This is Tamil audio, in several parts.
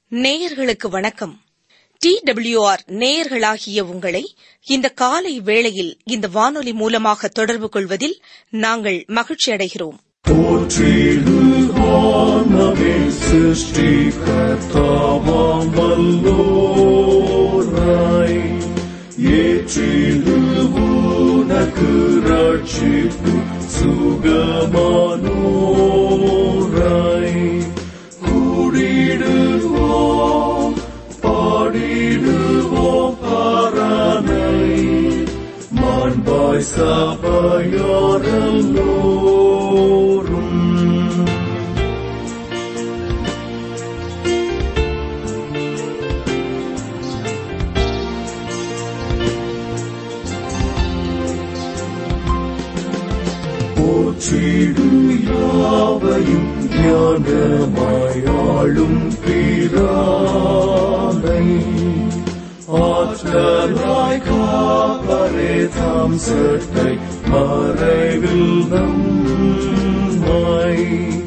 நேயர்களுக்கு வணக்கம் டி டபிள்யூஆர் நேயர்களாகிய உங்களை இந்த காலை வேளையில் இந்த வானொலி மூலமாக தொடர்பு கொள்வதில் நாங்கள் மகிழ்ச்சி அடைகிறோம் போற்றிடுவானவே சிருஷ்டிகர்த்தாவாம் வல்லோராய் ஏற்றிடுவோனக்கு ரட்சிப்பு சுகமானோராய் கூடிடுவோம் பாடிடுவோம் பாரானை மாண்பாய் சபையோரெல்லோரும் போற்றிடு யாவையும் ஞானமாயாளும் பிரானை ஆற்றலாய் காப்பரே தாம் சட்டை மறைவில் நம்மை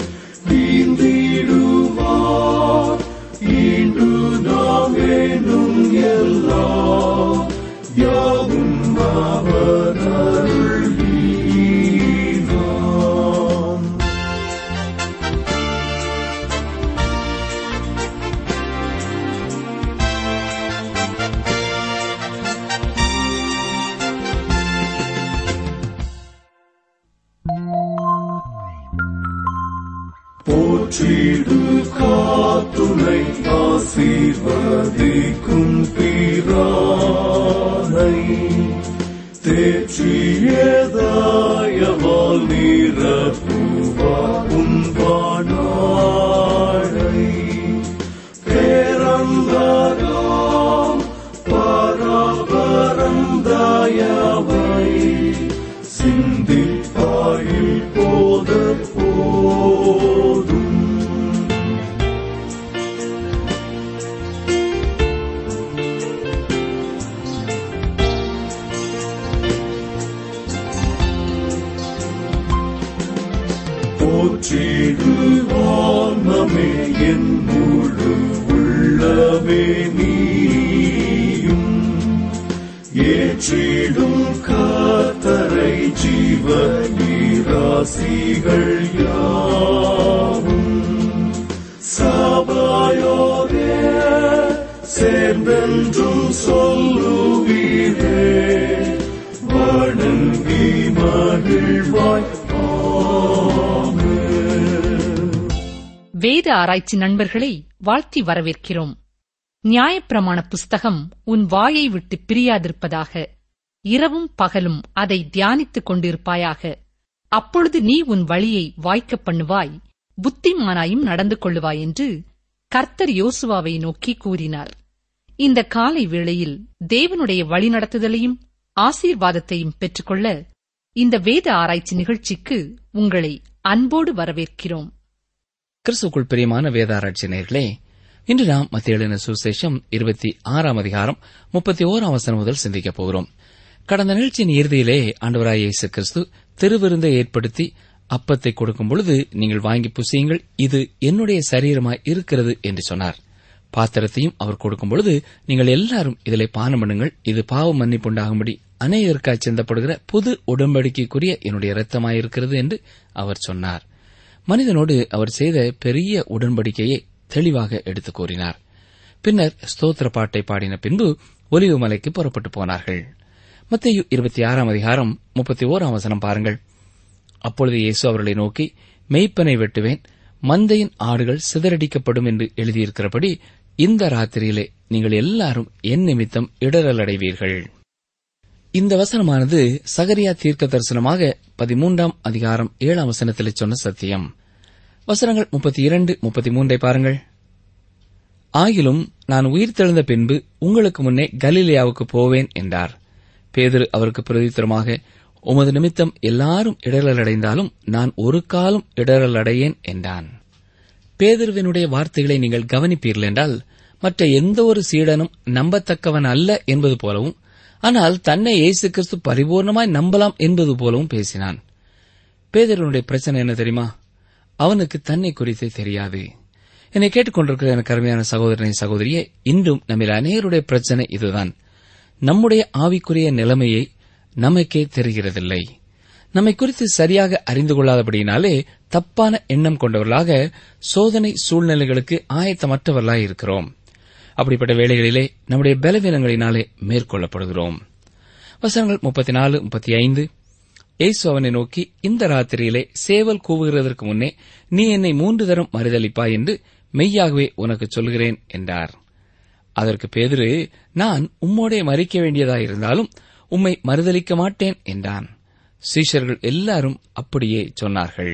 நீந்திடுவார் ஈண்டு நாம் வேணும் எல்லாம் யாவும் அவர் அருள்வீராம் போற்றிடு காத்துணை ஆசீர்வதிக்கும் பீரானை தேற்றியதாயவால் நீரப்புவா உன்பானாழை பேரந்தாராம் பராபரந்தாயவை சிந்திப்பாயில் போத போதும் போற்றிடுவானமே என் முழு உள்ளவே நீயும் ஏற்றிடும் காத்தரை ஜீவ நீராசிகள் யாவும் சபையோரே சேர்ந்தென்றும் சொல்லுவீரே வணங்கி மகிழ்வாய் ஆமென். வேத ஆராய்ச்சி நண்பர்களை வாழ்த்தி வரவேற்கிறோம் நியாயப்பிரமாண புஸ்தகம் உன் வாயை விட்டு பிரியாதிருப்பதாக இரவும் பகலும் அதை தியானித்துக் கொண்டிருப்பாயாக அப்பொழுது நீ உன் வழியை வாய்க்கப் பண்ணுவாய் புத்திமானாயும் நடந்து கொள்ளுவாய் என்று கர்த்தர் யோசுவாவை நோக்கி கூறினார் இந்த காலை வேளையில் தேவனுடைய வழிநடத்துதலையும் ஆசீர்வாதத்தையும் பெற்றுக்கொள்ள இந்த வேத ஆராய்ச்சி நிகழ்ச்சிக்கு உங்களை அன்போடு வரவேற்கிறோம் கிறிஸ்துக்குள் பிரியமான வேதாராய்ச்சி நேர்களே இன்று நாம் மத்திய எழுதின சுசேஷம் இருபத்தி ஆறாம் அதிகாரம் முப்பத்தி ஓராம் வசனம் முதல் சிந்திக்கப் போகிறோம் கடந்த நிகழ்ச்சியின் இறுதியிலே ஆண்டவராய் இயேசு கிறிஸ்து திருவிருந்தை ஏற்படுத்தி அப்பத்தை கொடுக்கும் பொழுது நீங்கள் வாங்கி புசியுங்கள் இது என்னுடைய சரீரமாய் இருக்கிறது என்று சொன்னார் பாத்திரத்தையும் அவர் கொடுக்கும் பொழுது நீங்கள் எல்லாரும் இதிலே பானம் பண்ணுங்கள் இது பாவ மன்னிப்புண்டாகும்படி அநேகருக்காய் சிந்தப்படுகிற புது உடன்படிக்கைக்குரிய என்னுடைய இரத்தமாயிருக்கிறது என்று அவர் சொன்னார் மனிதனோடு அவர் செய்த பெரிய உடன்படிக்கையை தெளிவாக எடுத்துக் கூறினார் பின்னர் ஸ்தோத்திர பாட்டை பாடின பின்பு ஒலிவு மலைக்கு புறப்பட்டு போனார்கள் மத்தேயு இருபத்தி ஆறாம் அதிகாரம் முப்பத்தி ஓராம் வசனம் பாருங்கள் அப்பொழுது இயேசு அவர்களை நோக்கி மெய்ப்பனை வெட்டுவேன் மந்தையின் ஆடுகள் சிதறடிக்கப்படும் என்று எழுதியிருக்கிறபடி இந்த ராத்திரியிலே நீங்கள் எல்லாரும் என் நிமித்தம் இடரல் அடைவீர்கள் இந்த வசனமானது சகரியா தீர்க்க தரிசனமாக பதிமூன்றாம் அதிகாரம் ஏழாம் வசனத்தில் சொன்ன சத்தியம் வசனங்கள் முப்பத்தி இரண்டு முப்பத்தி மூன்றை பாருங்கள் ஆகிலும் நான் உயிர்த்தெழுந்த பின்பு உங்களுக்கு முன்னே கலிலியாவுக்கு போவேன் என்றார் பேதுரு அவருக்கு பிரதித்திரமாக உமது நிமித்தம் எல்லாரும் இடரல் அடைந்தாலும் நான் ஒரு காலம் இடரல் அடையேன் என்றான் பேதுருவினுடைய வார்த்தைகளை நீங்கள் கவனிப்பீர்கள் என்றால் மற்ற எந்த ஒரு சீடனும் நம்பத்தக்கவன் அல்ல என்பது போலவும் ஆனால் தன்னை இயேசு கிறிஸ்து பரிபூர்ணமாய் நம்பலாம் என்பது போலவும் பேசினான் பேதருடைய பிரச்சனை என்ன தெரியுமா அவனுக்கு தன்னை குறித்து தெரியாது என்னை கேட்டுக்கொண்டிருக்கிற எனக்கு அருமையான சகோதரனை சகோதரியே இன்றும் நம்மில் அநேகருடைய பிரச்சனை இதுதான் நம்முடைய ஆவிக்குரிய நிலைமையை நமக்கே தெரிகிறதில்லை நம்மை குறித்து சரியாக அறிந்து கொள்ளாதபடியினாலே தப்பான எண்ணம் கொண்டவர்களாக சோதனை சூழ்நிலைகளுக்கு ஆயத்தமற்றவர்களாய் இருக்கிறோம் அப்படிப்பட்ட வேளைகளிலே நம்முடைய பலவீனங்களினாலே மேற்கொள்ளப்படுகிறோம் வசனங்கள் முப்பத்தி நாலு முப்பத்தி ஐந்து ஏசு அவனை நோக்கி இந்த ராத்திரியிலே சேவல் கூவுகிறதற்கு முன்னே நீ என்னை மூன்று தரம் மறுதளிப்பாய் என்று மெய்யாகவே உனக்கு சொல்கிறேன் என்றார் அதற்கு பேதுரு நான் உம்மோடே மறிக்க வேண்டியதாயிருந்தாலும் உம்மை மறுதளிக்க மாட்டேன் என்றான் சீஷர்கள் எல்லாரும் அப்படியே சொன்னார்கள்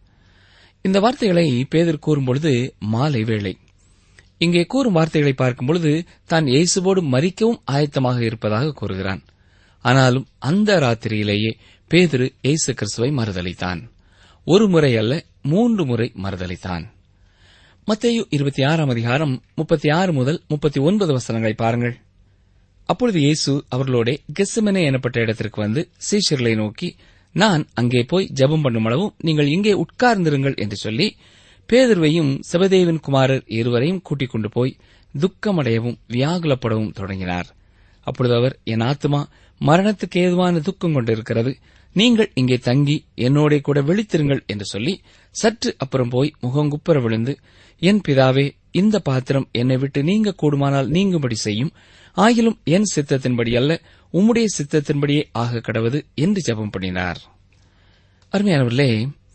இந்த வார்த்தைகளை பேதர் கூறும்பொழுது மாலை வேளை இங்கே கூறும் வார்த்தைகளை பார்க்கும்பொழுது தான் இயேசுவோடு மறிக்கவும் ஆயத்தமாக இருப்பதாக கூறுகிறான் ஆனாலும் அந்த ராத்திரியிலேயே பேதுரு இயேசு கிறிஸ்துவை மறுதளித்தான் ஒரு முறை அல்ல மூன்று முறை மறுதளித்தான் மத்தேயு இருபத்தி ஆறாம் அதிகாரம் முப்பத்தி ஆறு முதல் முப்பத்தி ஒன்பது வசனங்களை பாருங்கள் அப்பொழுது இயேசு அவர்களோட கெஸ்ஸமனே எனப்பட்ட இடத்திற்கு வந்து சீஷர்களை நோக்கி நான் அங்கே போய் ஜெபம் பண்ணும் அளவும் நீங்கள் இங்கே உட்கார்ந்திருங்கள் என்று சொல்லி பேதுருவையும் செபதேவின் குமாரர் இருவரையும் கூட்டிக் கொண்டு போய் துக்கமடையவும் வியாகுலப்படவும் தொடங்கினார் அப்பொழுது அவர் என் ஆத்துமா மரணத்துக்கு ஏதுவான துக்கம் கொண்டிருக்கிறது நீங்கள் இங்கே தங்கி என்னோட கூட விழித்திருங்கள் என்று சொல்லி சற்று அப்புறம் போய் முகங்குப்புற விழுந்து என் பிதாவே இந்த பாத்திரம் என்னை விட்டு நீங்க கூடுமானால் நீங்கும்படி செய்யும் ஆகிலும் என் சித்தத்தின்படி அல்ல உம்முடைய சித்தத்தின்படியே ஆக கடவது என்று ஜெபம் பண்ணினார் அருமையானவர்களே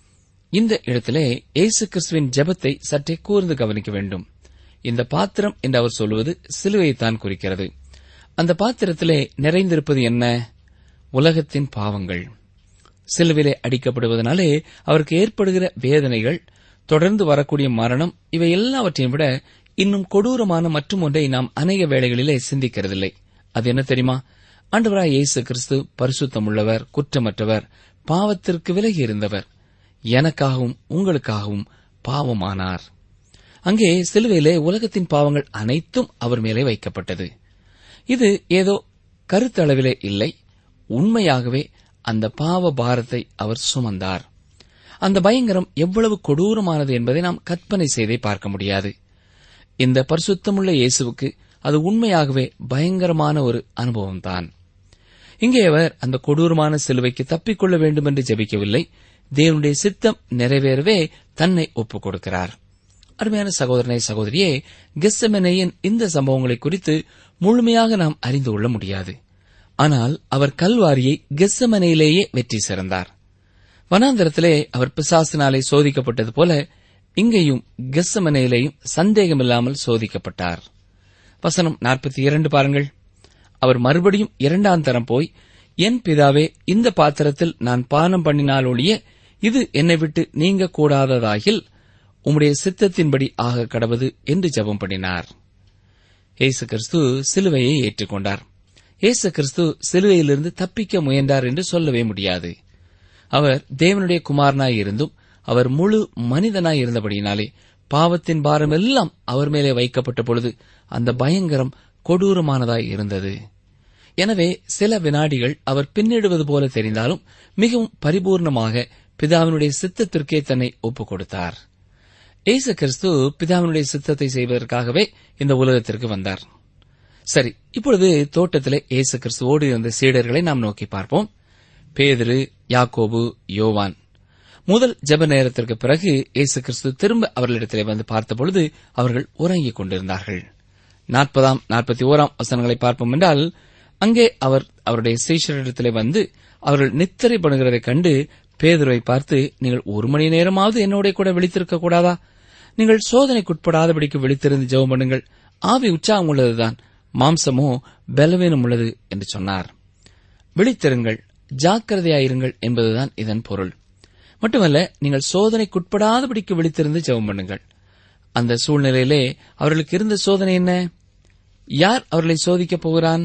இந்த இடத்திலே இயேசு கிறிஸ்துவின் ஜெபத்தை சற்றே கூர்ந்து கவனிக்க வேண்டும் இந்த பாத்திரம் என்று அவர் சொல்வது சிலுவையைத்தான் குறிக்கிறது அந்த பாத்திரத்திலே நிறைந்திருப்பது என்ன உலகத்தின் பாவங்கள் சிலுவிலே அடிக்கப்படுவதனாலே அவருக்கு ஏற்படுகிற வேதனைகள் தொடர்ந்து வரக்கூடிய மரணம் இவை எல்லாவற்றையும் விட இன்னும் கொடூரமான மற்றும் ஒன்றை நாம் அநேக வேளைகளிலே சிந்திக்கிறதில்லை அது என்ன தெரியுமா ஆண்டவராய் இயேசு கிறிஸ்து பரிசுத்தமுள்ளவர் குற்றமற்றவர் பாவத்திற்கு விலகி இருந்தவர் எனக்காகவும் உங்களுக்காகவும் பாவமானார் அங்கே சிலுவையிலே உலகத்தின் பாவங்கள் அனைத்தும் அவர் மேலே வைக்கப்பட்டது இது ஏதோ கருத்தளவிலே இல்லை உண்மையாகவே அந்த பாவ பாரத்தை அவர் சுமந்தார் அந்த பயங்கரம் எவ்வளவு கொடூரமானது என்பதை நாம் கற்பனை செய்தே பார்க்க முடியாது இந்த பரிசுத்தமுள்ள இயேசுவுக்கு அது உண்மையாகவே பயங்கரமான ஒரு அனுபவம்தான் இங்கே அவர் அந்த கொடூரமான சிலுவைக்கு தப்பிக்கொள்ள வேண்டும் என்று ஜெபிக்கவில்லை தேவனுடைய சித்தம் நிறைவேறவே தன்னை ஒப்புக் கொடுக்கிறார் அருமையான சகோதரனை சகோதரியே கெஸ்ஸமெனையின் இந்த சம்பவங்களை குறித்து முழுமையாக நாம் அறிந்து கொள்ள முடியாது ஆனால் அவர் கல்வாரியை கெஸ்ஸமனையிலேயே வெற்றி சிறந்தார் வனாந்தரத்திலே அவர் பிசாசினாலே சோதிக்கப்பட்டது போல இங்கேயும் கெஸ்ஸமனையிலேயும் சந்தேகமில்லாமல் சோதிக்கப்பட்டார் வசனம் நாற்பத்தி இரண்டு பாருங்கள் அவர் மறுபடியும் இரண்டாம் தரம் போய் என் பிதாவே இந்த பாத்திரத்தில் நான் பானம் பண்ணினால் ஒழிய இது என்னை விட்டு நீங்க கூடாததாகில் உம்முடைய சித்தத்தின்படி ஆக கடவது என்று ஜெபம் பண்ணினார் இயேசு கிறிஸ்து சிலுவையை ஏற்றுக்கொண்டார் இயேசு கிறிஸ்து சிலுவையிலிருந்து தப்பிக்க முயன்றார் என்று சொல்லவே முடியாது அவர் தேவனுடைய குமாரனாய் இருந்தும் அவர் முழு மனிதனாய் இருந்தபடியினாலே பாவத்தின் பாரம் எல்லாம் அவர் மேலே வைக்கப்பட்ட பொழுது அந்த பயங்கரம் கொடூரமானதாய் இருந்தது எனவே சில வினாடிகள் அவர் பின்னிடுவது போல தெரிந்தாலும் மிகவும் பரிபூர்ணமாக பிதாவினுடைய சித்தத்திற்கே தன்னை ஒப்புக் கொடுத்தார் இயேசு கிறிஸ்து பிதாவினுடைய சித்தத்தை செய்வதற்காகவே இந்த உலகத்திற்கு வந்தார் சரி இப்பொழுது தோட்டத்திலே இயேசு கிறிஸ்துவோடு இருந்த சீடர்களை நாம் நோக்கி பார்ப்போம் பேதுரு யாக்கோபு யோவான் முதல் ஜெப நேரத்திற்கு பிறகு இயேசு கிறிஸ்து திரும்ப அவர்களிடத்திலே வந்து பார்த்தபொழுது அவர்கள் உறங்கிக் கொண்டிருந்தார்கள் நாற்பதாம் நாற்பத்தி ஓராம் வசனங்களை பார்ப்போம் என்றால் அங்கே அவர் அவருடைய சீஷரிடத்திலே வந்து அவர்கள் நித்திரை பண்ணுகிறதைக் கண்டு பேதுருவை பார்த்து நீங்கள் ஒரு மணி நேரமாவது என்னோட கூட விழித்திருக்க கூடாதா நீங்கள் சோதனைக்குட்படாதபடிக்கு விழித்திருந்து ஜெபம் பண்ணுங்கள் ஆவி உற்சாகம் உள்ளதுதான் மாம்சமோ பலவீனம் உள்ளது என்று சொன்னார் விழித்திருங்கள் ஜாக்கிரதையாயிருங்கள் என்பதுதான் இதன் பொருள் மட்டுமல்ல நீங்கள் சோதனைக்குட்படாதபடிக்கு விழித்திருந்து ஜெபம் பண்ணுங்கள் அந்த சூழ்நிலையிலே அவர்களுக்கு இருந்த சோதனை என்ன யார் அவர்களை சோதிக்கப் போகிறான்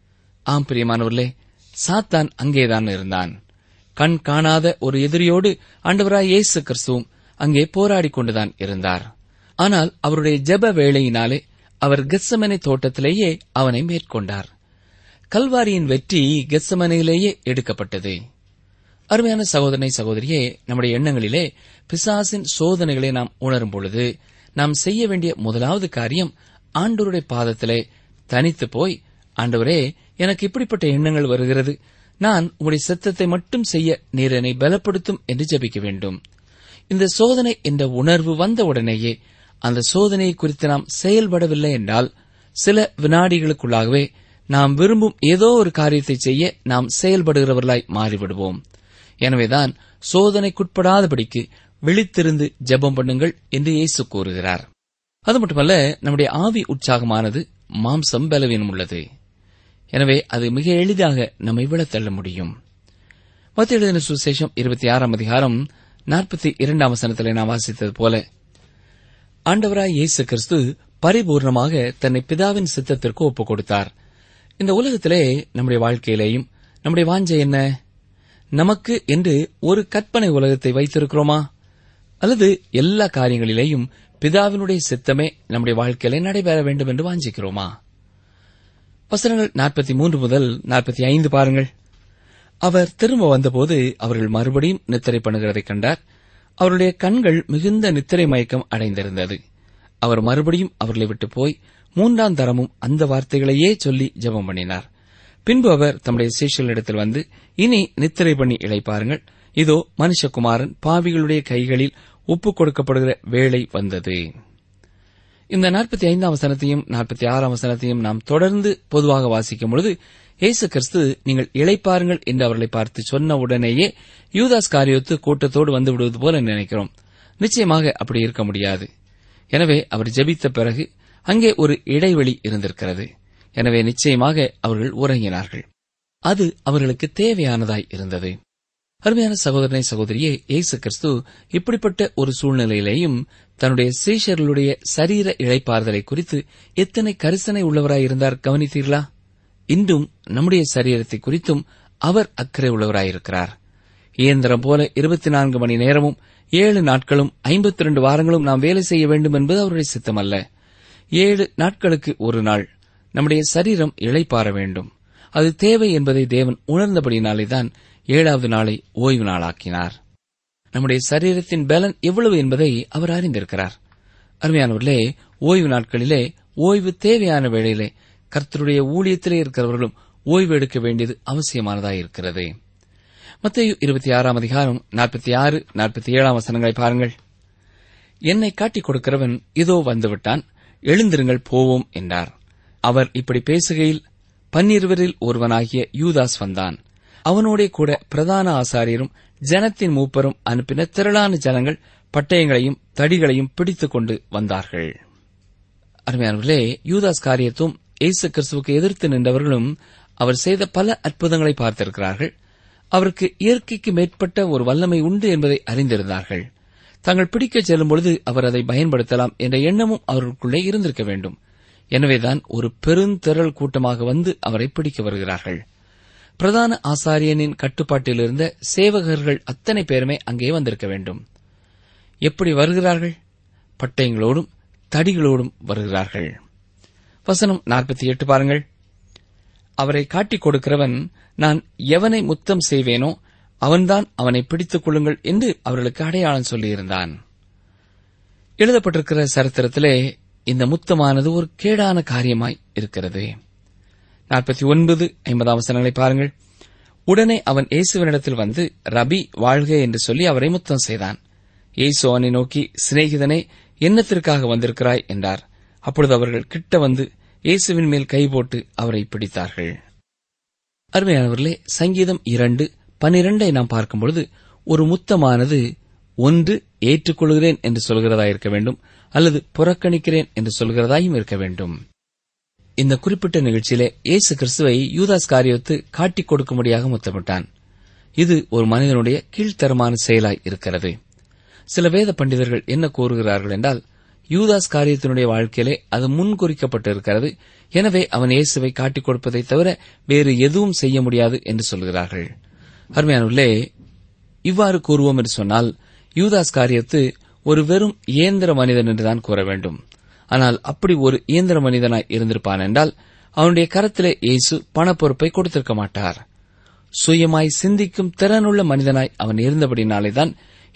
ஆம் பிரியமானவர்களே சாத்தான் அங்கேதான் இருந்தான் கண் காணாத ஒரு எதிரியோடு ஆண்டவராய் இயேசு கிறிஸ்துவும் அங்கே போராடிக் கொண்டுதான் இருந்தார் ஆனால் அவருடைய ஜெப வேளையினாலே அவர் கெஸ்ஸமனை தோட்டத்திலேயே அவனை மேற்கொண்டார் கல்வாரியின் வெற்றி கெஸ்ஸமனையிலேயே எடுக்கப்பட்டது அருமையான சகோதரனை சகோதரியே நம்முடைய எண்ணங்களிலே பிசாசின் சோதனைகளை நாம் உணரும் பொழுது நாம் செய்ய வேண்டிய முதலாவது காரியம் ஆண்டவருடைய பாதத்திலே தனித்து போய் ஆண்டவரே எனக்கு இப்படிப்பட்ட எண்ணங்கள் வருகிறது நான் உம்முடைய சித்தத்தை மட்டும் செய்ய நீர் என்னை பலப்படுத்தும் என்று ஜெபிக்க வேண்டும் இந்த சோதனை என்ற உணர்வு வந்த உடனேயே அந்த சோதனையை குறித்து நாம் செயல்படவில்லை என்றால் சில வினாடிகளுக்குள்ளாகவே நாம் விரும்பும் ஏதோ ஒரு காரியத்தை செய்ய நாம் செயல்படுகிறவர்களாய் மாறிவிடுவோம் எனவேதான் சோதனைக்குட்படாதபடிக்கு விழித்திருந்து ஜெபம் பண்ணுங்கள் என்று இயேசு கூறுகிறார் அது மட்டுமல்ல நம்முடைய ஆவி உற்சாகமானது மாம்சம் பலவீனம் உள்ளது எனவே அது மிக எளிதாக நம்மை விழத்தள்ள முடியும் மத்திய எழுதின சுசேஷம் இருபத்தி ஆறாம் அதிகாரம் நாற்பத்தி இரண்டாம் வசனத்திலே நாம் வாசித்தது போல ஆண்டவராய் இயேசு கிறிஸ்து பரிபூர்ணமாக தன்னை பிதாவின் சித்தத்திற்கு ஒப்புக் கொடுத்தார் இந்த உலகத்திலே நம்முடைய வாழ்க்கையிலேயும் நம்முடைய வாஞ்சை என்ன நமக்கு என்று ஒரு கற்பனை உலகத்தை வைத்திருக்கிறோமா அல்லது எல்லா காரியங்களிலேயும் பிதாவினுடைய சித்தமே நம்முடைய வாழ்க்கையிலே நடைபெற வேண்டும் என்று வாஞ்சிக்கிறோமா வசனங்கள் நாற்பத்தி மூன்று முதல் நாற்பத்தி ஐந்து பாருங்கள் அவர் திரும்ப வந்தபோது அவர்கள் மறுபடியும் நித்திரை பண்ணுகிறதைக் கண்டார் அவருடைய கண்கள் மிகுந்த நித்திரை மயக்கம் அடைந்திருந்தது அவர் மறுபடியும் அவர்களை விட்டு போய் மூன்றாம் தரமும் அந்த வார்த்தைகளையே சொல்லி ஜெபம் பண்ணினார் பின்பு அவர் தம்முடைய சீஷர்களிடத்தில் வந்து இனி நித்திரை பண்ணி இளைப்பாருங்கள் இதோ மனுஷகுமாரன் பாவிகளுடைய கைகளில் ஒப்புக் கொடுக்கப்படுகிற வேளை வந்தது இந்த நாற்பத்தி ஐந்தாம் வசனத்தையும் நாற்பத்தி ஆறாம் வசனத்தையும் நாம் தொடர்ந்து பொதுவாக வாசிக்கும் பொழுது இயேசு கிறிஸ்து நீங்கள் இளைப்பாருங்கள் என்று அவர்களை பார்த்து சொன்ன உடனேயே யூதாஸ் காரியத்து கூட்டத்தோடு வந்து விடுவது போல நினைக்கிறோம் நிச்சயமாக அப்படி இருக்க முடியாது எனவே அவர் ஜெபித்த பிறகு அங்கே ஒரு இடைவெளி இருந்திருக்கிறது எனவே நிச்சயமாக அவர்கள் உறங்கினார்கள் அது அவர்களுக்கு தேவையானதாய் இருந்தது அருமையான சகோதரனை சகோதரியே இயேசு கிறிஸ்து இப்படிப்பட்ட ஒரு சூழ்நிலையிலேயும் தன்னுடைய சீஷர்களுடைய சரீர இழைப்பாறுதலை குறித்து எத்தனை கரிசனை உள்ளவராய் இருந்தார் கவனித்தீர்களா இன்றும் நம்முடைய சரீரத்தை குறித்தும் அவர் அக்கறை உள்ளவராயிருக்கிறார் இயந்திரம் போல இருபத்தி நான்கு மணி நேரமும் ஏழு நாட்களும் ஐம்பத்தி ரெண்டு வாரங்களும் நாம் வேலை செய்ய வேண்டும் என்பது அவருடைய சித்தமல்ல ஏழு நாட்களுக்கு ஒரு நாள் நம்முடைய சரீரம் இளைப்பாற வேண்டும் அது தேவை என்பதை தேவன் உணர்ந்தபடினாலேதான் ஏழாவது நாளை ஓய்வு நாளாக்கினார் நம்முடைய சரீரத்தின் பலன் எவ்வளவு என்பதை அவர் அறிந்திருக்கிறார் அருமையானவர்களே ஓய்வு நாட்களிலே ஓய்வு தேவையான வேளையிலே கர்த்தருடைய ஊழியத்திலே இருக்கிறவர்களும் ஓய்வு எடுக்க வேண்டியது அவசியமானதாயிருக்கிறது மத்திய இருபத்தி ஆறாம் அதிகாரம் நாற்பத்தி ஆறு நாற்பத்தி ஏழாம் வசனங்களை பாருங்கள் என்னை காட்டிக் கொடுக்கிறவன் இதோ வந்துவிட்டான் எழுந்திருங்கள் போவோம் என்றார் அவர் இப்படி பேசுகையில் பன்னிருவரில் ஒருவனாகிய யூதாஸ் வந்தான் அவனோடே கூட பிரதான ஆசாரியரும் ஜனத்தின் மூப்பரும் அனுப்பின திரளான ஜனங்கள் பட்டயங்களையும் தடிகளையும் பிடித்துக் கொண்டு வந்தார்கள் அருமையானவர்களே யூதாஸ் காரியத்தும் இயேசு கிறிஸ்துவுக்கு எதிர்த்து நின்றவர்களும் அவர் செய்த பல அற்புதங்களை பார்த்திருக்கிறார்கள் அவருக்கு இயற்கைக்கு மேற்பட்ட ஒரு வல்லமை உண்டு என்பதை அறிந்திருந்தார்கள் தாங்கள் பிடிக்கச் செல்லும் பொழுது அவர் அதை பயன்படுத்தலாம் என்ற எண்ணமும் அவர்களுக்குள்ளே இருந்திருக்க வேண்டும் எனவேதான் ஒரு பெருந்திரள் கூட்டமாக வந்து அவரை பிடிக்க வருகிறார்கள் பிரதான ஆசாரியனின் கட்டுப்பாட்டில் இருந்த சேவகர்கள் அத்தனை பேருமே அங்கே வந்திருக்க வேண்டும் எப்படி வருகிறார்கள் பட்டயங்களோடும் தடிகளோடும் வருகிறார்கள் வசனம் நாற்பத்தி எட்டு பாருங்கள் அவரை காட்டிக் கொடுக்கிறவன் நான் எவனை முத்தம் செய்வேனோ அவன்தான் அவனை பிடித்துக் கொள்ளுங்கள் என்று அவர்களுக்கு அடையாளம் சொல்லியிருந்தான் எழுதப்பட்டிருக்கிற சரித்திரத்திலே இந்த முத்தமானது ஒரு கேடான காரியமாய் இருக்கிறது நாற்பத்தி ஒன்பது ஐம்பதாம் வசனங்களை பாருங்கள் உடனே அவன் இயேசுவினிடத்தில் வந்து ரபி வாழ்க என்று சொல்லி அவரை முத்தம் செய்தான் இயேசு அவனை நோக்கி சிநேகிதனே என்னத்திற்காக வந்திருக்கிறாய் என்றார் அப்பொழுது அவர்கள் கிட்ட வந்து இயேசுவின் மேல் கை போட்டு அவரை பிடித்தார்கள் அருமையானவர்களே சங்கீதம் இரண்டு பனிரெண்டை நாம் பார்க்கும்பொழுது ஒரு முத்தமானது ஒன்று ஏற்றுக்கொள்கிறேன் என்று சொல்கிறதா இருக்க வேண்டும் அல்லது புறக்கணிக்கிறேன் என்று சொல்கிறதாயும் இருக்க வேண்டும் இந்த குறிப்பிட்ட நிகழ்ச்சியிலே இயேசு கிறிஸ்துவை யூதாஸ் காரியத்து காட்டிக் கொடுக்கும்படியாக முத்தமிட்டான் இது ஒரு மனிதனுடைய கீழ்த்தரமான செயலாய் இருக்கிறது சில வேத பண்டிதர்கள் என்ன கூறுகிறார்கள் என்றால் யூதாஸ் காரியத்தினுடைய வாழ்க்கையிலே அது முன்குறிக்கப்பட்டிருக்கிறது எனவே அவன் இயேசுவை காட்டிக் கொடுப்பதை தவிர வேறு எதுவும் செய்ய முடியாது என்று சொல்கிறார்கள் அருமையானுள்ளே இவ்வாறு கூறுவோம் என்று சொன்னால் யூதாஸ் காரியத்து ஒரு வெறும் இயந்திர மனிதன் என்றுதான் கூற வேண்டும் ஆனால் அப்படி ஒரு இயந்திர மனிதனாய் இருந்திருப்பான் என்றால் அவனுடைய கரத்திலே இயேசு பணப்பொறுப்பை கொடுத்திருக்க மாட்டார் சுயமாய் சிந்திக்கும் திறனுள்ள மனிதனாய் அவன் இருந்தபடினாலேதான்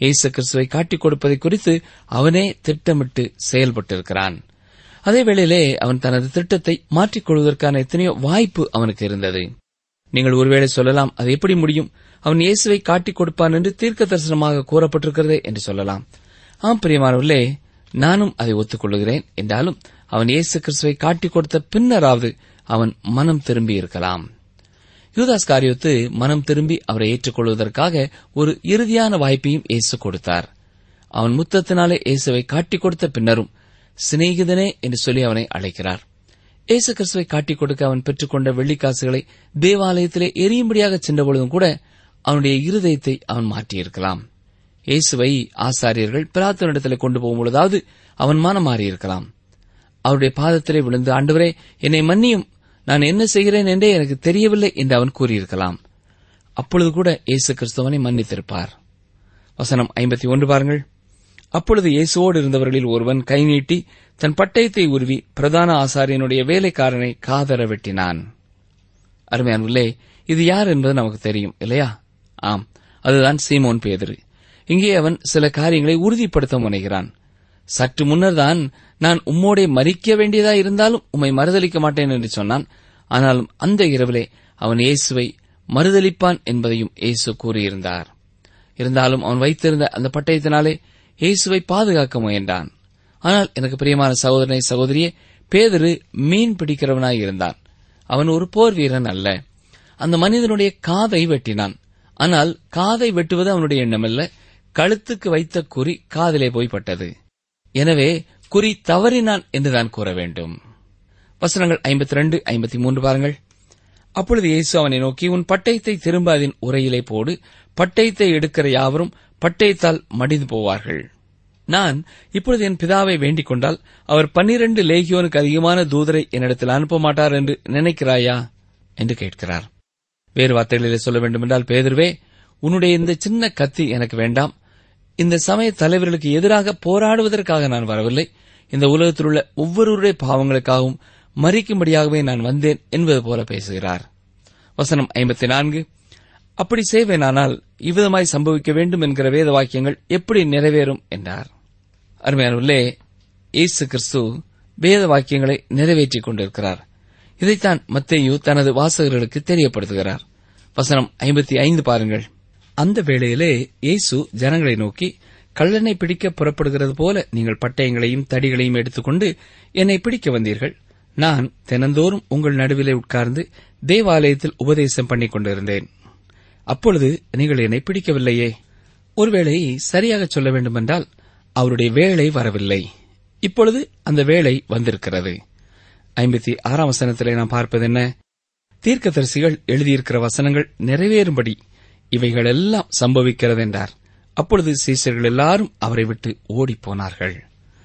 இயேசு கிறிஸ்துவை காட்டிக் கொடுப்பதை குறித்து அவனே திட்டமிட்டு செயல்பட்டிருக்கிறான் அதே வேளையிலே அவன் தனது திட்டத்தை மாற்றிக் கொள்வதற்கான எத்தனையோ வாய்ப்பு அவனுக்கு இருந்தது நீங்கள் ஒருவேளை சொல்லலாம் அது எப்படி முடியும் அவன் இயேசுவை காட்டிக் கொடுப்பான் என்று தீர்க்க தரிசனமாக கூறப்பட்டிருக்கிறதே என்று சொல்லலாம் ஆம் பிரியமானவர்களே நானும் அதை ஒத்துக்கொள்கிறேன் என்றாலும் அவன் இயேசு கிறிஸ்துவை காட்டிக் கொடுத்த பின்னராவது அவன் மனம் திரும்பி இருக்கலாம் யூதாஸ் காரியத்து மனம் திரும்பி அவரை ஏற்றுக்கொள்வதற்காக ஒரு இறுதியான வாய்ப்பையும் இயேசு கொடுத்தார் அவன் முத்தத்தினாலே இயேசுவை காட்டிக் கொடுத்த பின்னரும் சிநேகிதனே என்று சொல்லி அவனை அழைக்கிறார் இயேசு கிறிஸ்துவை காட்டிக் கொடுக்க அவன் பெற்றுக்கொண்ட வெள்ளிக்காசுகளை தேவாலயத்திலே எரியும்படியாக சென்றபொழுதும் கூட அவனுடைய இருதயத்தை அவன் மாற்றியிருக்கலாம் இயேசுவை ஆசாரியர்கள் பிரார்த்தனிடத்தில் கொண்டு போகும் பொழுதாவது அவன் மனம் மாறியிருக்கலாம் அவருடைய பாதத்திலே விழுந்து ஆண்டவரே என்னை மன்னியும் நான் என்ன செய்கிறேன் என்றே எனக்கு தெரியவில்லை என்று அவன் கூறியிருக்கலாம் அப்பொழுது கூட இயேசு கிறிஸ்துவனை மன்னித்திருப்பார் வசனம் ஐம்பத்தி ஒன்று பாருங்கள் அப்பொழுது இயேசுவோடு இருந்தவர்களில் ஒருவன் கை நீட்டி தன் பட்டயத்தை உருவி பிரதான ஆசாரியனுடைய வேலைக்காரனை காதர வெட்டினான் அருமையானுள்ளே இது யார் என்பது நமக்கு தெரியும் இல்லையா ஆம் அதுதான் சீமோன் பேதுரு இங்கே அவன் சில காரியங்களை உறுதிப்படுத்த முனைகிறான் சற்று முன்னர்தான் நான் உம்மோடே மறிக்க வேண்டியதா இருந்தாலும் உம்மை மறுதலிக்க மாட்டேன் என்று சொன்னான் ஆனாலும் அந்த இரவிலே அவன் இயேசுவை மறுதலிப்பான் என்பதையும் இயேசு கூறியிருந்தார் இருந்தாலும் அவன் வைத்திருந்த அந்த பட்டயத்தினாலே இயேசுவை பாதுகாக்க முயன்றான் ஆனால் எனக்கு பிரியமான சகோதரனை சகோதரியே பேதரு மீன் பிடிக்கிறவனாய் இருந்தான் அவன் ஒரு போர் வீரன் அல்ல அந்த மனிதனுடைய காதை வெட்டினான் ஆனால் காதை வெட்டுவது அவனுடைய எண்ணமல்ல கழுத்துக்கு வைத்த குறி காதிலே போய் பட்டது எனவே குறி தவறினான் என்றுதான் கூற வேண்டும் வசனங்கள் ஐம்பத்தி ரெண்டு ஐம்பத்தி மூன்று பாருங்கள் அப்பொழுது இயேசு அவனை நோக்கி உன் பட்டயத்தை திரும்ப அதன் உரையிலே போடு பட்டயத்தை எடுக்கிற யாவரும் பட்டயத்தால் மடிந்து போவார்கள் நான் இப்பொழுது என் பிதாவை வேண்டிக் கொண்டால் அவர் பன்னிரண்டு லேகியோனுக்கு அதிகமான தூதரை என்னிடத்தில் அனுப்ப மாட்டார் என்று நினைக்கிறாயா என்று கேட்கிறார் வேறு வார்த்தைகளிலே சொல்ல வேண்டுமென்றால் பேதுருவே உன்னுடைய இந்த சின்ன கத்தி எனக்கு வேண்டாம் இந்த சமய தலைவர்களுக்கு எதிராக போராடுவதற்காக நான் வரவில்லை இந்த உலகத்தில் உள்ள ஒவ்வொருவருடைய பாவங்களுக்காகவும் மறிக்கும்படியாகவே நான் வந்தேன் என்பது போல பேசுகிறார் வசனம் ஐம்பத்தி நான்கு அப்படி செய்வேனானால் இவ்விதமாய் சம்பவிக்க வேண்டும் என்கிற வேத வாக்கியங்கள் எப்படி நிறைவேறும் என்றார் அருமையானவர்களே இயேசு கிறிஸ்து வேத வாக்கியங்களை நிறைவேற்றிக் கொண்டிருக்கிறார் இதைத்தான் மத்தேயு தனது வாசகர்களுக்கு தெரியப்படுத்துகிறார் வசனம் ஐம்பத்தி ஐந்து பாருங்கள் அந்த வேளையிலே இயேசு ஜனங்களை நோக்கி கள்ளனை பிடிக்க புறப்படுகிறது போல நீங்கள் பட்டயங்களையும் தடிகளையும் எடுத்துக்கொண்டு என்னை பிடிக்க வந்தீர்கள் நான் தினந்தோறும் உங்கள் நடுவிலே உட்கார்ந்து தேவாலயத்தில் உபதேசம் பண்ணிக் கொண்டிருந்தேன் அப்பொழுது நீங்கள் என்னை பிடிக்கவில்லையே ஒருவேளை சரியாக சொல்ல வேண்டுமென்றால் அவருடைய வேலை வரவில்லை இப்பொழுது அந்த வேலை வந்திருக்கிறது ஐம்பத்தி ஆறாம் வசனத்திலே நாம் பார்ப்பது என்ன தீர்க்கதரிசிகள் எழுதியிருக்கிற வசனங்கள் நிறைவேறும்படி இவைகளெல்லாம் சம்பவிக்கிறது என்றார் அப்பொழுது சீசர்கள் எல்லாரும் அவரை விட்டு ஓடிப்போனார்கள்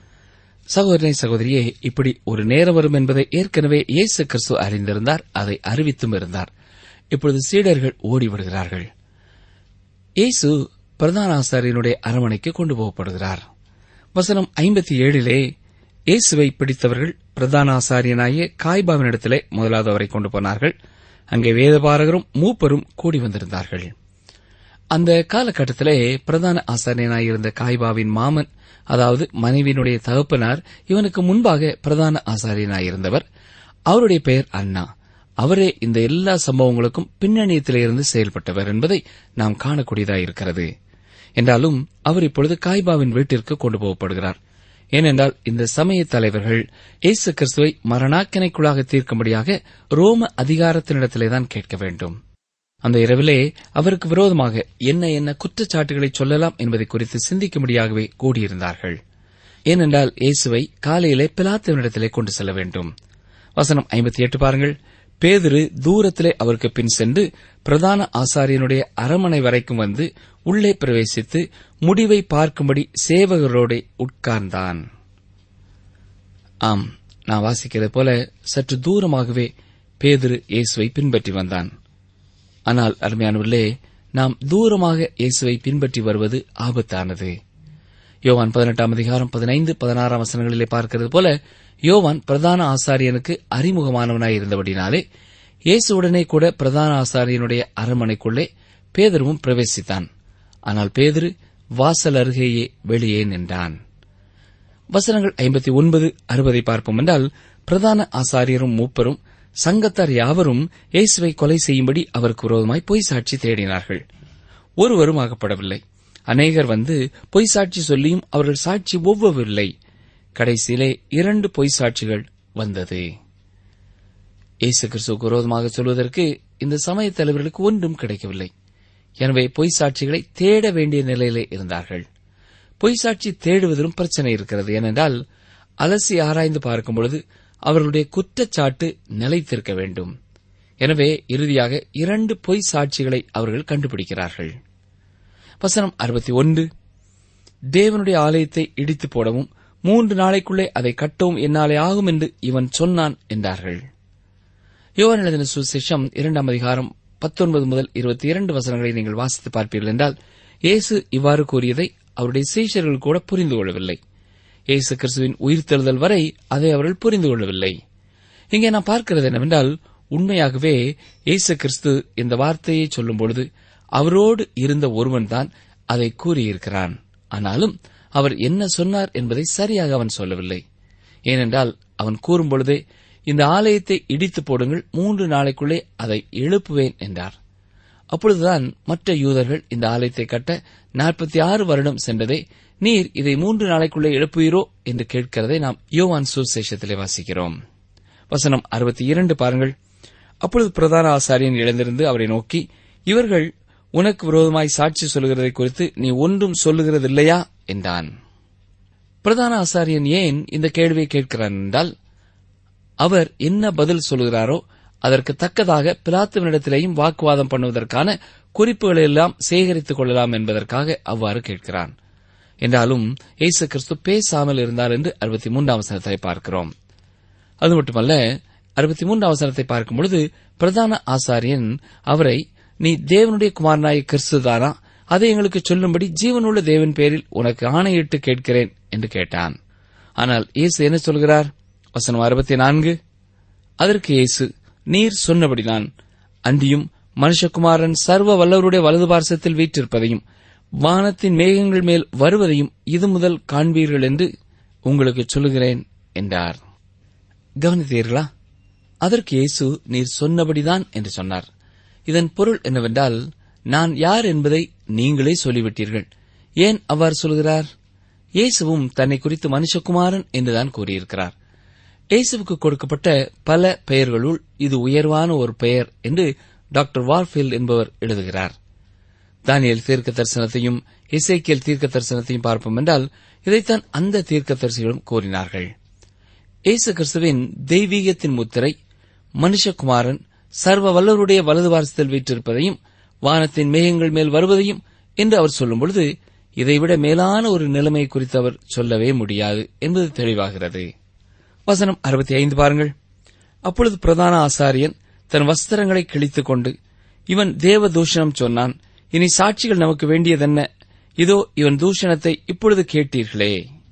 சகோதரனை சகோதரியே இப்படி ஒரு நேரம் வரும் என்பதை ஏற்கனவே இயேசு கிறிஸ்து அறிந்திருந்தார் அதை அறிவித்தும் இருந்தார் இப்பொழுது சீடர்கள் ஓடிவிடுகிறார்கள் இயேசு பிரதான ஆசாரியனுடைய அரமனைக்கு கொண்டு போகப்படுகிறார் வசனம் ஐம்பத்தி ஏழிலே இயேசுவை பிடித்தவர்கள் பிரதான ஆசாரியனாகிய காய்பாவினிடத்திலே முதலாவது அவரை கொண்டு போனார்கள் அங்கே வேதபாரகரும் மூப்பரும் கூடி வந்திருந்தார்கள் அந்த காலகட்டத்திலே பிரதான ஆசாரியனாயிருந்த காய்பாவின் மாமன் அதாவது மனைவியினுடைய தகப்பனார் இவனுக்கு முன்பாக பிரதான ஆசாரியனாயிருந்தவர் அவருடைய பெயர் அண்ணா அவரே இந்த எல்லா சம்பவங்களுக்கும் பின்னணியத்திலிருந்து செயல்பட்டவர் என்பதை நாம் காணக்கூடியதாயிருக்கிறது என்றாலும் அவர் இப்பொழுது காய்பாவின் வீட்டிற்கு கொண்டு போகப்படுகிறார் ஏனென்றால் இந்த சமய தலைவர்கள் இயேசு கிறிஸ்துவை மரணாக்கினைக்குள்ளாக தீர்க்கும்படியாக ரோம அதிகாரத்தினிடத்திலேதான் கேட்க வேண்டும் அந்த இரவிலே அவருக்கு விரோதமாக என்ன என்ன குற்றச்சாட்டுகளை சொல்லலாம் என்பதை குறித்து சிந்திக்கும்படியாகவே கூடியிருந்தார்கள் ஏனென்றால் இயேசுவை காலையிலே பிலாத்துவனிடத்திலே கொண்டு செல்ல வேண்டும் வசனம் ஐம்பத்தி எட்டு பாருங்கள் பேதுரு தூரத்திலே அவருக்கு பின் சென்று பிரதான ஆசாரியனுடைய அரமனை வரைக்கும் வந்து உள்ளே பிரவேசித்து முடிவை பார்க்கும்படி சேவகரோடு உட்கார்ந்தான் ஆம் நான் வாசிக்கிறது போல சற்று தூரமாகவே பேதுரு இயேசுவை பின்பற்றி வந்தான் ஆனால் அருமையானவர்களே நாம் தூரமாக இயேசுவை பின்பற்றி வருவது ஆபத்தானது யோவான் பதினெட்டாம் அதிகாரம் பதினைந்து பதினாறாம் வசனங்களிலே பார்க்கிறது போல யோவான் பிரதான ஆசாரியனுக்கு அறிமுகமானவனாய் இருந்தபடினாலே இயேசுவுடனே கூட பிரதான ஆசாரியனுடைய அரண்மனைக்குள்ளே பேதருவும் பிரவேசித்தான் ஆனால் பேதரு வாசல் அருகேயே வெளியே நின்றான் வசனங்கள் ஐம்பத்தி ஒன்பது அறுபதை பார்ப்போம் என்றால் பிரதான ஆசாரியரும் மூப்பரும் சங்கத்தார் யாவரும் இயேசுவை கொலை செய்யும்படி அவருக்கு விரோதமாய் பொய் சாட்சி தேடினார்கள் ஒருவரும் ஆகப்படவில்லை அநேகர் வந்து பொய் சாட்சி சொல்லியும் அவர்கள் சாட்சி ஒவ்வொருவில்லை கடைசியிலே இரண்டு பொய் சாட்சிகள் வந்தது இயேசு கிறிஸ்துவுக்கு விரோதமாக சொல்வதற்கு இந்த சமய தலைவர்களுக்கு ஒன்றும் கிடைக்கவில்லை எனவே பொய் சாட்சிகளை தேட வேண்டிய நிலையிலே இருந்தார்கள் பொய் சாட்சி தேடுவதிலும் பிரச்சனை இருக்கிறது ஏனென்றால் அலசி ஆராய்ந்து பார்க்கும் பொழுது அவர்களுடைய குற்றச்சாட்டு நிலைத்திருக்க வேண்டும் எனவே இறுதியாக இரண்டு பொய் சாட்சிகளை அவர்கள் கண்டுபிடிக்கிறார்கள் வசனம் அறுபத்தி ஒன்று தேவனுடைய ஆலயத்தை இடித்து போடவும் மூன்று நாளைக்குள்ளே அதை கட்டவும் என்னாலே ஆகும் என்று இவன் சொன்னான் என்றார்கள் யோவான் எழுதின சுசேஷம் இரண்டாம் அதிகாரம் பத்தொன்பது முதல் இருபத்தி இரண்டு வசனங்களை நீங்கள் வாசித்து பார்ப்பீர்கள் என்றால் இயேசு இவ்வாறு கூறியதை அவருடைய சீஷர்கள் கூட புரிந்து கொள்ளவில்லை இயேசு கிறிஸ்துவின் உயிர்த்தெழுதல் வரை அதை அவர்கள் புரிந்து கொள்ளவில்லை இங்கே நாம் பார்க்கிறது என்னவென்றால் உண்மையாகவே இயேசு கிறிஸ்து இந்த வார்த்தையை சொல்லும் பொழுது அவரோடு இருந்த ஒருவன்தான் அதை கூறியிருக்கிறான் ஆனாலும் அவர் என்ன சொன்னார் என்பதை சரியாக அவன் சொல்லவில்லை ஏனென்றால் அவன் கூறும் பொழுதே இந்த ஆலயத்தை இடித்து போடுங்கள் மூன்று நாளைக்குள்ளே அதை எழுப்புவேன் என்றார் அப்பொழுதுதான் மற்ற யூதர்கள் இந்த ஆலயத்தை கட்ட நாற்பத்தி ஆறு வருடம் சென்றதே நீர் இதை மூன்று நாளைக்குள்ளே எழுப்புவீரோ என்று கேட்கிறதை நாம் யோவான் சுசேஷத்திலே வாசிக்கிறோம் வசனம் அறுபத்தி இரண்டு பாருங்கள் அப்பொழுது பிரதான ஆசாரியன் எழுந்திருந்து அவரை நோக்கி இவர்கள் உனக்கு விரோதமாய் சாட்சி சொல்கிறதை குறித்து நீ ஒன்றும் சொல்லுகிறதில்லையா என்றான் பிரதான ஆசாரியன் ஏன் இந்த கேள்வியை கேட்கிறான் என்றால் அவர் என்ன பதில் சொல்கிறாரோ அதற்கு தக்கதாக பிலாத்துவனிடத்திலேயும் வாக்குவாதம் பண்ணுவதற்கான குறிப்புகளை எல்லாம் சேகரித்துக் கொள்ளலாம் என்பதற்காக அவ்வாறு கேட்கிறான் என்றாலும் இயேசு கிறிஸ்து பேசாமல் இருந்தார் என்று அறுபத்தி மூன்றாம் வசனத்தை பார்க்கிறோம் அது மட்டுமல்ல அறுபத்தி மூன்றாம் வசனத்தை பார்க்கும் பொழுது பிரதான ஆசாரியன் அவரை நீ தேவனுடைய குமாரனாய கிறிஸ்துதானா அதை எங்களுக்கு சொல்லும்படி ஜீவனுள்ள தேவன் பேரில் உனக்கு ஆணையிட்டு கேட்கிறேன் என்று கேட்டான் ஆனால் இயேசு என்ன சொல்கிறார் வசனம் அறுபத்தி நான்கு அதற்கு இயேசு நீர் சொன்னபடி நான் அன்றியும் மனுஷகுமாரன் சர்வ வல்லவருடைய வலது பார்சத்தில் வீற்றிருப்பதையும் வானத்தின் மேகங்கள் மேல் வருவதையும் இது முதல் காண்பீர்கள் என்று உங்களுக்கு சொல்லுகிறேன் என்றார் கவனித்தீர்களா அதற்கு இயேசு நீர் சொன்னபடிதான் என்று சொன்னார் இதன் பொருள் என்னவென்றால் நான் யார் என்பதை நீங்களே சொல்லிவிட்டீர்கள் ஏன் அவ்வாறு சொல்கிறார் இயேசுவும் தன்னை குறித்து மனுஷகுமாரன் என்றுதான் கூறியிருக்கிறார் இயேசுவுக்கு கொடுக்கப்பட்ட பல பெயர்களுள் இது உயர்வான ஒரு பெயர் என்று டாக்டர் வார்ஃபீல்ட் என்பவர் எழுதுகிறார் தானியல் தீர்க்க தரிசனத்தையும் இசைக்கியல் தீர்க்க தரிசனத்தையும் பார்ப்போம் என்றால் இதைத்தான் அந்த தீர்க்க தரிசிகளும் கூறினார்கள் இயேசு கிறிஸ்துவின் தெய்வீகத்தின் முத்திரை மனுஷகுமாரன் சர்வ வல்லவருடைய வலது வாரத்தில் வீற்றிருப்பதையும் வானத்தின் மேகங்கள் மேல் வருவதையும் என்று அவர் சொல்லும் பொழுது இதைவிட மேலான ஒரு நிலைமை குறித்து அவர் சொல்லவே முடியாது என்பது தெளிவாகிறது வசனம் அறுபத்தி ஐந்து பாருங்கள் அப்பொழுது பிரதான ஆசாரியன் தன் வஸ்திரங்களை கிழித்துக் கொண்டு இவன் தேவ தூஷணம் சொன்னான் இனி சாட்சிகள் நமக்கு வேண்டியதென்ன இதோ இவன் தூஷணத்தை இப்பொழுது கேட்டீர்களே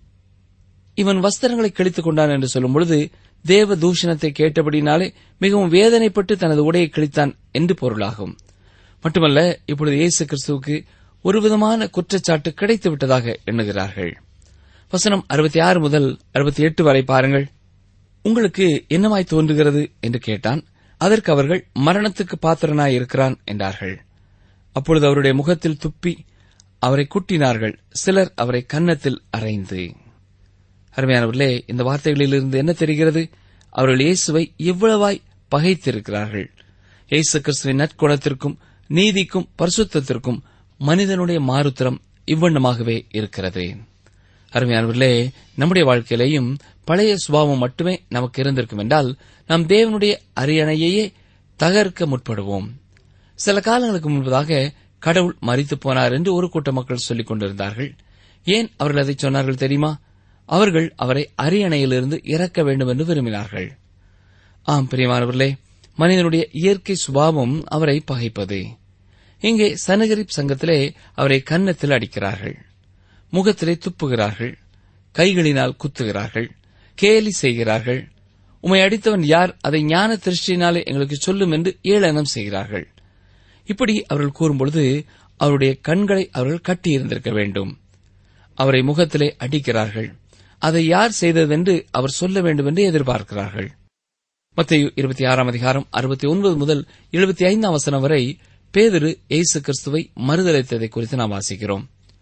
இவன் வஸ்திரங்களை கிழித்துக் கொண்டான் என்று சொல்லும் பொழுது தேவ தூஷணத்தை கேட்டபடினாலே மிகவும் வேதனைப்பட்டு தனது உடையை கிழித்தான் என்று பொருளாகும் மட்டுமல்ல இப்பொழுது இயேசு கிறிஸ்துவுக்கு ஒருவிதமான குற்றச்சாட்டு கிடைத்து விட்டதாக எண்ணுகிறார்கள் வசனம் அறுபத்தி ஆறு முதல் அறுபத்தி எட்டு வரை பாருங்கள் உங்களுக்கு என்னமாய் தோன்றுகிறது என்று கேட்டான் அதற்கு அவர்கள் மரணத்துக்கு பாத்திரனாய் இருக்கிறான் என்றார்கள் அப்பொழுது அவருடைய முகத்தில் துப்பி அவரை குட்டினார்கள் சிலர் அவரை கன்னத்தில் அறைந்து அருமையானவர்களே இந்த வார்த்தைகளிலிருந்து என்ன தெரிகிறது அவர்கள் இயேசுவை எவ்வளவாய் பகைத்திருக்கிறார்கள் இயேசு கிறிஸ்துவின் நற்குணத்திற்கும் நீதிக்கும் பரிசுத்தத்திற்கும் மனிதனுடைய மாறுத்திரம் இவ்வண்ணமாகவே இருக்கிறது அருமையானவர்களே நம்முடைய வாழ்க்கையிலேயும் பழைய சுபாவம் மட்டுமே நமக்கு இருந்திருக்கும் என்றால் நாம் தேவனுடைய அரியணையையே தகர்க்க முற்படுவோம் சில காலங்களுக்கு முன்பதாக கடவுள் மறித்து போனார் என்று ஒரு கூட்ட மக்கள் சொல்லிக் கொண்டிருந்தார்கள் ஏன் அவர்கள் அதை சொன்னார்கள் தெரியுமா அவர்கள் அவரை அரியணையிலிருந்து இறக்க வேண்டும் என்று விரும்பினார்கள் ஆம் பிரியமானவர்களே மனிதனுடைய இயற்கை சுபாவம் அவரை பகைப்பது இங்கே சனகரிப் சங்கத்திலே அவரை கன்னத்தில் அடிக்கிறார்கள் முகத்திலே துப்புகிறார்கள் கைகளினால் குத்துகிறார்கள் கேலி செய்கிறார்கள் உம்மை அடித்தவன் யார் அதை ஞான திருஷ்டினாலே எங்களுக்கு சொல்லும் என்று ஏளனம் செய்கிறார்கள் இப்படி அவர்கள் கூறும்பொழுது அவருடைய கண்களை அவர்கள் கட்டியிருந்திருக்க வேண்டும் அவரை முகத்திலே அடிக்கிறார்கள் அதை யார் செய்ததென்று அவர் சொல்ல வேண்டும் என்று எதிர்பார்க்கிறார்கள் மத்திய இருபத்தி ஆறாம் அதிகாரம் அறுபத்தி ஒன்பது முதல் எழுபத்தி ஐந்தாம் வசனம் வரை பேதுரு இயேசு கிறிஸ்துவை மறுதளித்ததை குறித்து நாம் வாசிக்கிறோம்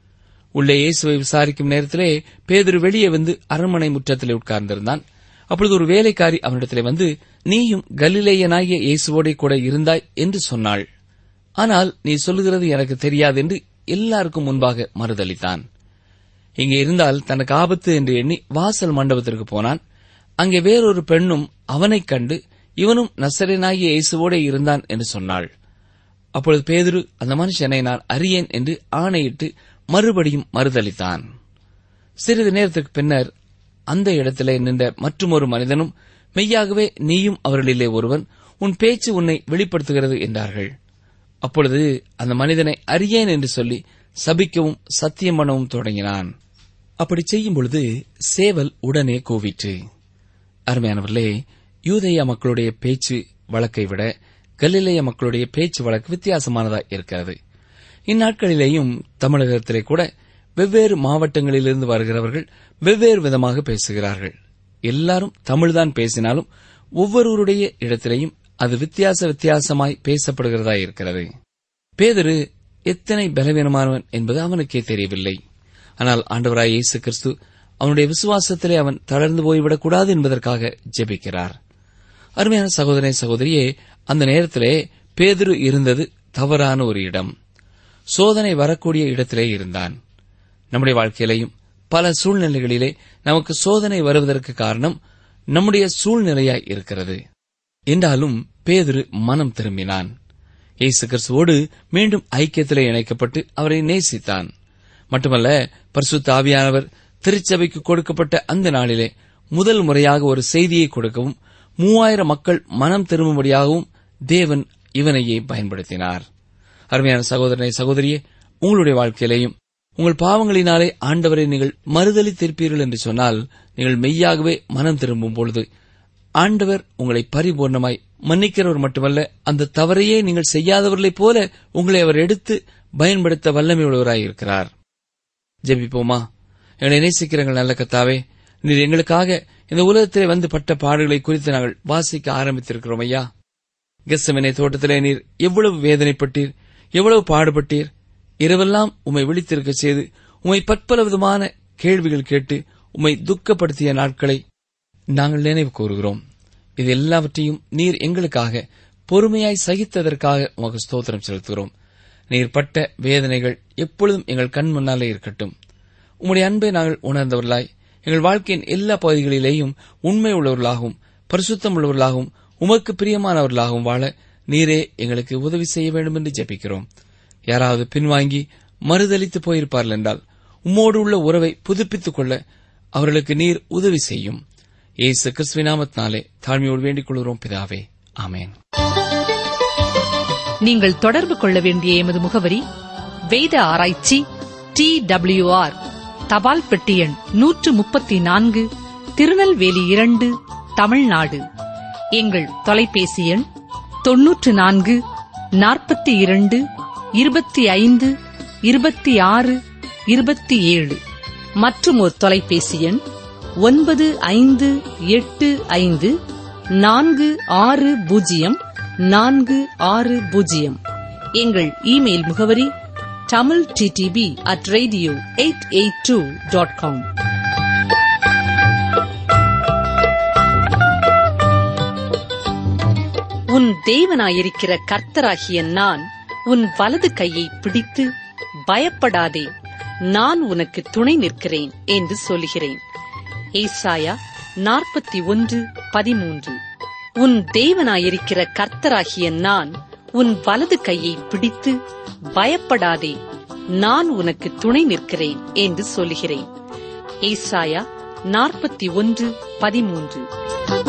உள்ளே இயேசுவை விசாரிக்கும் நேரத்திலே பேதுரு வெளியே வந்து அரண்மனை முற்றத்திலே உட்கார்ந்திருந்தான் அப்பொழுது ஒரு வேலைக்காரி அவனிடத்திலே வந்து நீயும் கலிலேயனாகிய இயேசுவோடே கூட இருந்தாய் என்று சொன்னாள் ஆனால் நீ சொல்லுகிறது எனக்கு தெரியாது என்று எல்லாருக்கும் முன்பாக மறுதளித்தான் இங்கே இருந்தால் தனக்கு ஆபத்து என்று எண்ணி வாசல் மண்டபத்திற்கு போனான் அங்கே வேறொரு பெண்ணும் அவனைக் கண்டு இவனும் நசரேனாகிய இயேசுவோடே இருந்தான் என்று சொன்னாள் அப்பொழுது பேதுரு அந்த மனுஷனை நான் அறியேன் என்று ஆணையிட்டு மறுபடியும் மறுதளித்தான் சிறிது நேரத்துக்கு பின்னர் அந்த இடத்திலே நின்ற மற்றுமொரு மனிதனும் மெய்யாகவே நீயும் அவர்களிலே ஒருவன் உன் பேச்சு உன்னை வெளிப்படுத்துகிறது என்றார்கள் அப்பொழுது அந்த மனிதனை அறியேன் என்று சொல்லி சபிக்கவும் சத்தியம் பண்ணவும் தொடங்கினான் அப்படி செய்யும் பொழுது சேவல் உடனே கூவிற்று அருமையானவர்களே யூதேய மக்களுடைய பேச்சு வழக்கை விட கலிலேய மக்களுடைய பேச்சு வழக்கு வித்தியாசமானதா இருக்கிறது இந்நாட்களிலேயும் தமிழகத்திலே கூட வெவ்வேறு மாவட்டங்களிலிருந்து வருகிறவர்கள் வெவ்வேறு விதமாக பேசுகிறார்கள் எல்லாரும் தமிழ்தான் பேசினாலும் ஒவ்வொருவருடைய இடத்திலேயும் அது வித்தியாச வித்தியாசமாய் பேசப்படுகிறதா இருக்கிறது பேதரு எத்தனை பலவீனமானவன் என்பது அவனுக்கே தெரியவில்லை ஆனால் ஆண்டவராய் இயேசு கிறிஸ்து அவனுடைய விசுவாசத்திலே அவன் தளர்ந்து போய்விடக்கூடாது என்பதற்காக ஜெபிக்கிறார் அருமையான சகோதரனை சகோதரியே அந்த நேரத்திலே பேதுரு இருந்தது தவறான ஒரு இடம் சோதனை வரக்கூடிய இடத்திலே இருந்தான் நம்முடைய வாழ்க்கையிலேயும் பல சூழ்நிலைகளிலே நமக்கு சோதனை வருவதற்கு காரணம் நம்முடைய சூழ்நிலையாய் இருக்கிறது என்றாலும் பேதுரு மனம் திரும்பினான் இயேசு கிறிஸ்துவோடு மீண்டும் ஐக்கியத்திலே இணைக்கப்பட்டு அவரை நேசித்தான் மட்டுமல்ல பரிசுத்த ஆவியானவர் திருச்சபைக்கு கொடுக்கப்பட்ட அந்த நாளிலே முதல் முறையாக ஒரு செய்தியை கொடுக்கவும் மூவாயிரம் மக்கள் மனம் திரும்பும்படியாகவும் தேவன் இவனையே பயன்படுத்தினார் அருமையான சகோதரனை சகோதரியே உங்களுடைய வாழ்க்கையிலேயும் உங்கள் பாவங்களினாலே ஆண்டவரை நீங்கள் மறுதளித்திருப்பீர்கள் என்று சொன்னால் நீங்கள் மெய்யாகவே மனம் திரும்பும் பொழுது ஆண்டவர் உங்களை பரிபூர்ணமாய் மன்னிக்கிறவர் மட்டுமல்ல அந்த தவறையே நீங்கள் செய்யாதவர்களைப் போல உங்களை அவர் எடுத்து பயன்படுத்த வல்லமை உள்ளவராய் இருக்கிறார் ஜெபிப்போமா எங்களை நேசிக்கிற எங்கள் நல்ல கத்தாவே நீர் எங்களுக்காக இந்த உலகத்திலே வந்து பட்ட பாடுகளை குறித்து நாங்கள் வாசிக்க ஆரம்பித்திருக்கிறோம் ஐயா கெஸ்ஸமனை தோட்டத்திலே நீர் எவ்வளவு வேதனைப்பட்டீர் எவ்வளவு பாடுபட்டீர் இரவெல்லாம் உம்மை விழித்திருக்க செய்து உம்மை பற்பல விதமான கேள்விகள் கேட்டு உம்மை துக்கப்படுத்திய நாட்களை நாங்கள் நினைவு கூறுகிறோம் இது எல்லாவற்றையும் நீர் எங்களுக்காக பொறுமையாய் சகித்ததற்காக உமக்கு ஸ்தோத்திரம் செலுத்துகிறோம் நீர் பட்ட வேதனைகள் எப்பொழுதும் எங்கள் கண் முன்னாலே இருக்கட்டும் உம்முடைய அன்பை நாங்கள் உணர்ந்தவர்களாய் எங்கள் வாழ்க்கையின் எல்லா பகுதிகளிலேயும் உண்மை உள்ளவர்களாகவும் பரிசுத்தம் உள்ளவர்களாகவும் உமக்கு பிரியமானவர்களாகவும் வாழ நீரே எங்களுக்கு உதவி செய்ய வேண்டும் என்று ஜெபிக்கிறோம் யாராவது பின்வாங்கி மறுதளித்து போயிருப்பார்கள் என்றால் உம்மோடு உள்ள உறவை புதுப்பித்துக் கொள்ள அவர்களுக்கு நீர் உதவி செய்யும் ஏசு கிறிஸ்துவினாமத்தினாலே தாழ்மையோடு வேண்டிக் கொள்கிறோம் பிதாவே ஆமேன் நீங்கள் தொடர்பு கொள்ள வேண்டிய எமது முகவரி வேத ஆராய்ச்சி டி ஆர் தபால் பெட்டி எண் நூற்று முப்பத்தி நான்கு திருநெல்வேலி இரண்டு தமிழ்நாடு எங்கள் தொலைபேசி எண் தொன்னூற்று நான்கு நாற்பத்தி இரண்டு இருபத்தி ஐந்து இருபத்தி ஆறு இருபத்தி ஏழு மற்றும் ஒரு தொலைபேசி எண் ஒன்பது ஐந்து எட்டு ஐந்து நான்கு ஆறு பூஜ்ஜியம் நான்கு ஆறு பூஜ்ஜியம் எங்கள் இமெயில் முகவரி Tamil DTP at radio eight eight two dot com உன் தேவனாயிருக்கிற கர்த்தராகிய நான் உன் வலது கையை பிடித்து பயப்படாதே நான் உனக்கு துணை நிற்கிறேன் என்று சொல்கிறேன் ஏசாயா நாற்பத்தி ஒன்று பதிமூன்று உன் தேவனாயிருக்கிற கர்த்தராகிய நான் உன் வலது கையை பிடித்து பயப்படாதே நான் உனக்கு துணை நிற்கிறேன் என்று சொல்கிறேன் ஏசாயா நாற்பத்தி ஒன்று பதிமூன்று